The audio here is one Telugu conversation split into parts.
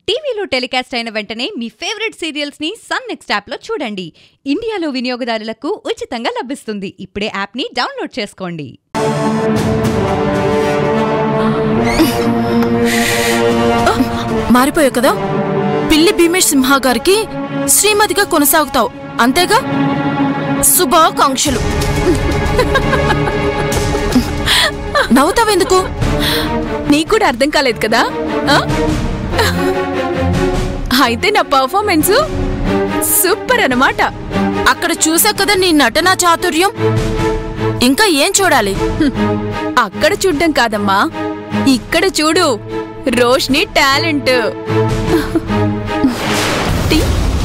టీవీలో టెలికాస్ట్ అయిన వెంటనే మీ ఫేవరెట్ సీరియల్స్ ని సన్ నెక్స్ట్ యాప్ లో చూడండి ఇండియాలో వినియోగదారులకు ఉచితంగా లభిస్తుంది ఇప్పుడే యాప్ ని డౌన్లోడ్ చేసుకోండి మారిపోయావు కదా పిల్లి భీమేష్ సింహ గారికి శ్రీమతిగా కొనసాగుతావు అంతేగా శుభాకాంక్షలు నవ్వుతావెందుకు నీకు కూడా అర్థం కాలేదు కదా ఆ? అయితే నా పర్ఫార్మెన్స్ సూపర్ అన్నమాట అక్కడ చూసా కదా నీ నటనా చాతుర్యం ఇంకా ఏం చూడాలి అక్కడ చూడ్డం కాదమ్మా ఇక్కడ చూడు రోష్ని టాలెంట్ టి.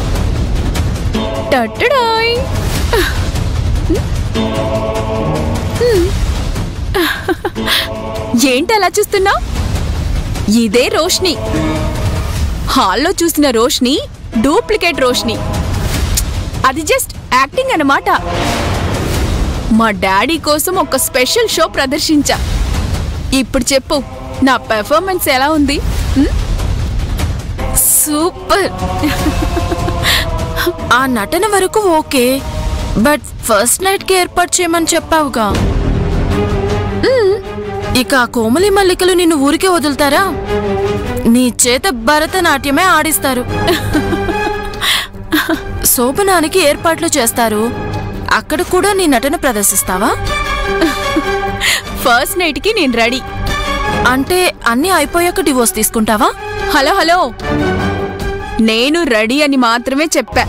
టట్టడాయ్. ఏంటి అలా చూస్తున్నావు ఇదే రోష్ని హాల్లో చూసిన రోష్ని డూప్లికేట్ రోష్ని అది జస్ట్ యాక్టింగ్ అన్నమాట మా డాడీ కోసం ఒక స్పెషల్ షో ప్రదర్శించా ఇప్పుడు చెప్పు నా పెర్ఫార్మెన్స్ ఎలా ఉంది ఉమ్? సూపర్ ఆ నటన వరకు ఓకే బట్ ఫస్ట్ నైట్ కి ఏర్పాటు చేయమని చెప్పావుగా మ్మ్. ఇక ఆ కోమలి మల్లికలు నిన్ను ఊరికే వదులుతారా నీ చేత భరతనాట్యమే ఆడిస్తారు శోభనానికి ఏర్పాట్లు చేస్తారు అక్కడ కూడా నీ నటన ప్రదర్శిస్తావా ఫస్ట్ నైట్ కి నేను రెడీ అంటే అన్నీ అయిపోయాక డివోర్స్ తీసుకుంటావా హలో హలో నేను రెడీ అని మాత్రమే చెప్పా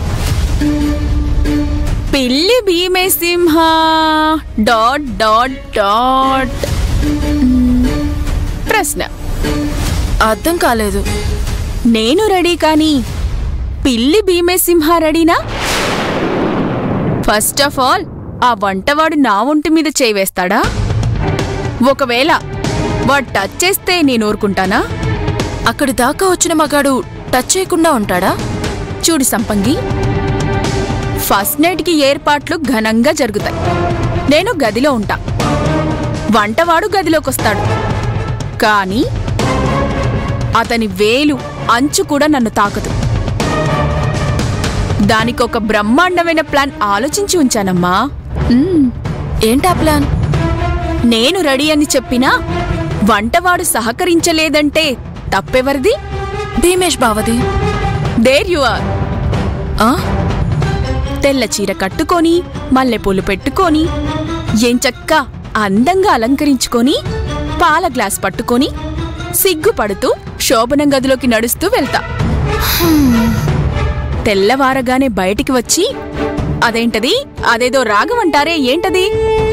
పిల్లి భీమే సింహ డాట్ డాట్ డాట్ మ్మ్. ప్రశ్న అర్థం కాలేదు నేను రెడీ కానీ పిల్లి భీమే సింహ రెడీనా ఫస్ట్ ఆఫ్ ఆల్ ఆ వంటవాడు నా ఒంటి మీద చేయి వేస్తాడా ఒకవేళ వాడు టచ్ చేస్తే నేను ఊరుకుంటానా అక్కడి దాకా వచ్చిన మగాడు టచ్ చేయకుండా ఉంటాడా చూడు సంపంగి ఫస్ట్ నైట్కి ఏర్పాట్లు ఘనంగా జరుగుతాయి నేను గదిలో ఉంటా వంటవాడు గదిలోకొస్తాడు కానీ అతని వేలు అంచు కూడా నన్ను తాకదు దానికొక బ్రహ్మాండమైన ప్లాన్ ఆలోచించి ఉంచానమ్మా మ్మ్. ఏంటా ప్లాన్ నేను రెడీ అని చెప్పినా వంటవాడు సహకరించలేదంటే తప్పెవరిది భీమేష్ బావది దేర్ యు ఆర్ ఆ? తెల్ల చీర కట్టుకొని మల్లెపూలు పెట్టుకొని ఎంచక్క అందంగా అలంకరించుకొని పాల గ్లాస్ పట్టుకొని సిగ్గుపడుతూ శోభనం గదిలోకి నడుస్తూ వెళ్తా తెల్లవారగానే బయటికి వచ్చి అదేంటది అదేదో రాగం అంటారే ఏంటది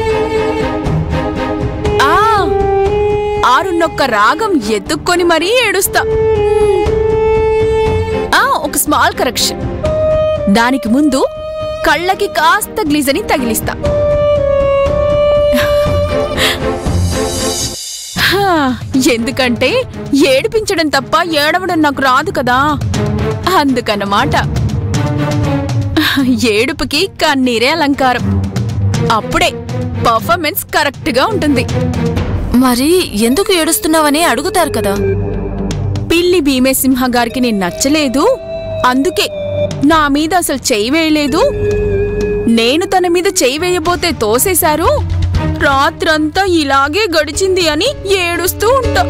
ఆ ఆరున్నొక్క రాగం ఎత్తుక్కొని మరీ ఏడుస్తా ఆ ఒక స్మాల్ కరెక్షన్ దానికి ముందు కళ్ళకి కాస్త గ్లిజని తగిలిస్తా హా, ఎందుకంటే ఏడిపించడం తప్ప ఏడవడం నాకు రాదు కదా అందుకన్నమాట ఏడుపుకి కన్నీరే అలంకారం అప్పుడే పర్ఫార్మెన్స్ కరెక్ట్ గా ఉంటుంది మరి ఎందుకు ఏడుస్తున్నావని అడుగుతారు కదా పిల్లి భీమేసింహ గారికి నేను నచ్చలేదు అందుకే నా మీద అసలు చెయ్యి వేయలేదు నేను తన మీద చెయ్యి వేయబోతే తోసేశారు రాత్రంతా ఇలాగే గడిచింది అని ఏడుస్తూ ఉంటా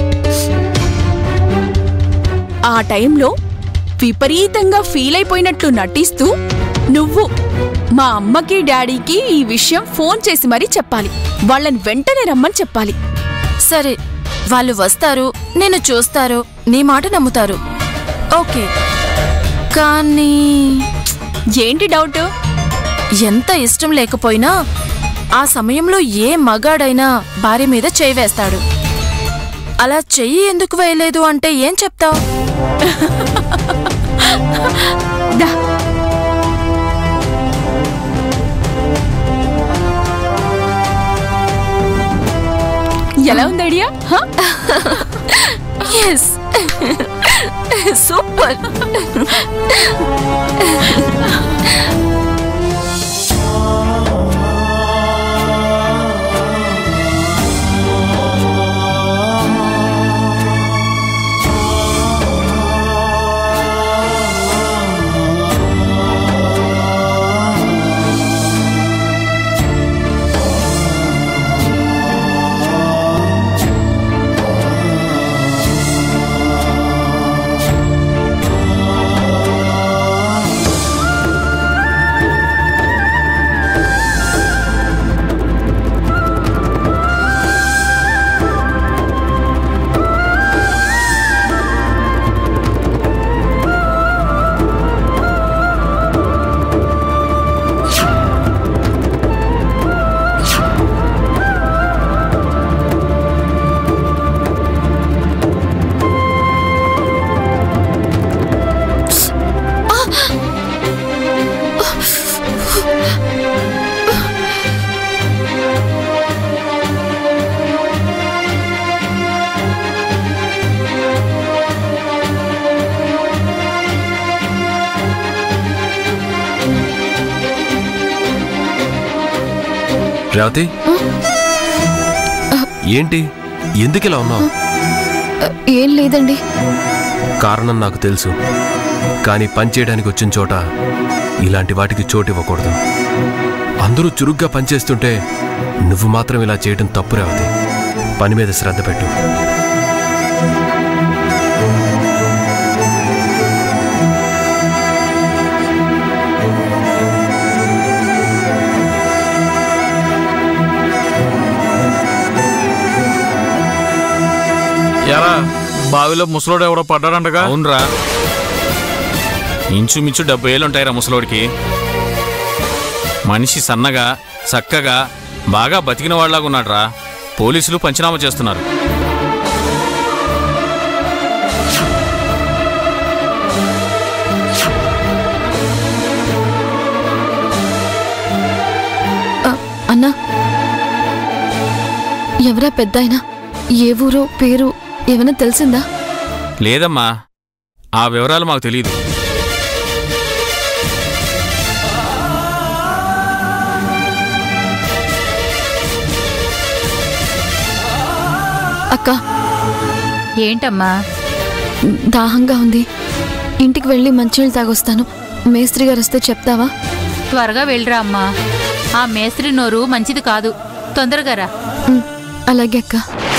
ఆ టైంలో విపరీతంగా ఫీల్ అయిపోయినట్లు నటిస్తూ నువ్వు మా అమ్మకి డాడీకి ఈ విషయం ఫోన్ చేసి మరీ చెప్పాలి వాళ్ళని వెంటనే రమ్మని చెప్పాలి సరే వాళ్ళు వస్తారు నేను చూస్తారు నీ మాట నమ్ముతారు ఓకే కానీ ఏంటి డౌట్ ఎంత ఇష్టం లేకపోయినా ఆ సమయంలో ఏ మగాడైనా భార్య మీద చేయి వేస్తాడు అలా చెయ్యి ఎందుకు వేయలేదు అంటే ఏం చెప్తావు దా ఎలా ఉంది ఐడియా హా? ఎస్ సూపర్ రేవతి ఏంటి ఎందుకు ఇలా ఉన్నావు అ, ఏం లేదండి కారణం నాకు తెలుసు కానీ పనిచేయడానికి వచ్చిన చోట ఇలాంటి వాటికి చోటు ఇవ్వకూడదు అందరూ చురుగ్గా పనిచేస్తుంటే నువ్వు మాత్రం ఇలా చేయడం తప్పు రేవతి పని మీద శ్రద్ధ పెట్టు ఎరా బావిలో ముసలోడు ఎవడో పడ్డాడంటగా అవునరా ఇంచుమించు డెబ్బై ఏళ్ళు ఉంటాయిరా ముసలోడికి మనిషి సన్నగా చక్కగా బాగా బతికిన వాళ్ళలాగా ఉన్నాడురా పోలీసులు పంచనామా చేస్తున్నారు అ, అన్నా ఎవరా పెద్దాయన ఏ ఊరో పేరు ఏమైనా తెలిసిందా లేదమ్మా ఆ వివరాలు మాకు తెలియదు అక్క ఏంటమ్మా దాహంగా ఉంది ఇంటికి వెళ్ళి మంచినీళ్ళు తాగొస్తాను మేస్త్రి గారు వస్తే చెప్తావా త్వరగా వెళ్ళరా అమ్మా ఆ మేస్త్రి నోరు మంచిది కాదు తొందరగా రా ఉమ్, అలాగే అక్క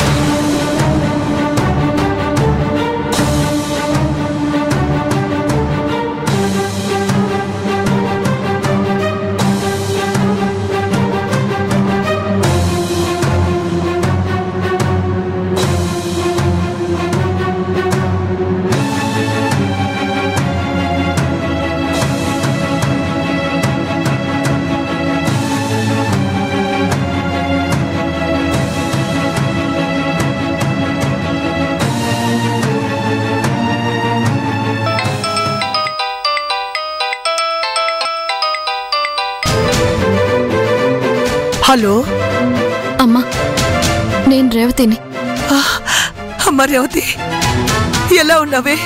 హలో అమ్మా నేను రేవతిని ఆ, అమ్మ రేవతి ఎలా ఉన్నావే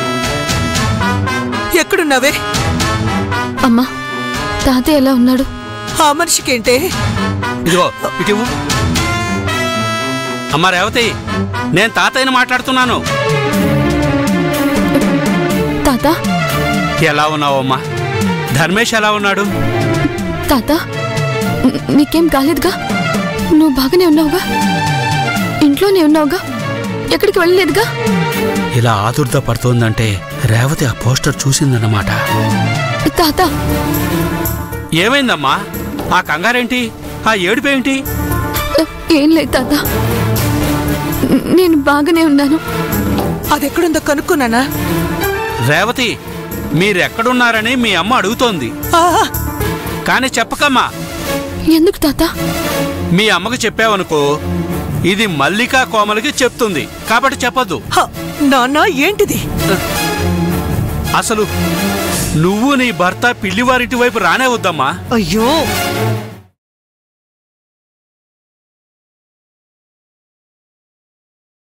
ఎక్కడున్నావే అమ్మా తాతయ్య ఎలా ఉన్నాడు ఆ మనిషికేంటే ఇదిగో ఇటు ఇవ్వు. అమ్మా రేవతి నేను తాతయ్యని మాట్లాడుతున్నాను తాత ఎలా ఉన్నావమ్మా ధర్మేష్ ఎలా ఉన్నాడు తాత న- నీకేం కాలేదుగా నువ్వు బాగానే ఉన్నావుగా ఇంట్లోనే ఉన్నావుగా ఎక్కడికి వెళ్ళలేదుగా ఇలా ఆదుర్ద పడుతోందంటే రేవతి ఆ పోస్టర్ చూసిందన్నమాట తాత ఏమైందమ్మా ఆ కంగారేంటి ఆ ఏడుపేంటి ఏం లేదు తాత నేను బాగానే ఉన్నాను అది ఎక్కడుందో కనుక్కున్నానా రేవతి మీరెక్కడున్నారని మీ అమ్మ అడుగుతోంది ఆ, కానీ చెప్పకమ్మా ఎందుకు తాత మీ అమ్మకు చెప్పావనుకో ఇది మల్లికా కోమలికి చెప్తుంది కాబట్టి చెప్పొద్దు హ, నాన్న ఏంటిది అసలు నువ్వు నీ భర్త పిల్లివారింటి వైపు రానే వద్దమ్మా అయ్యో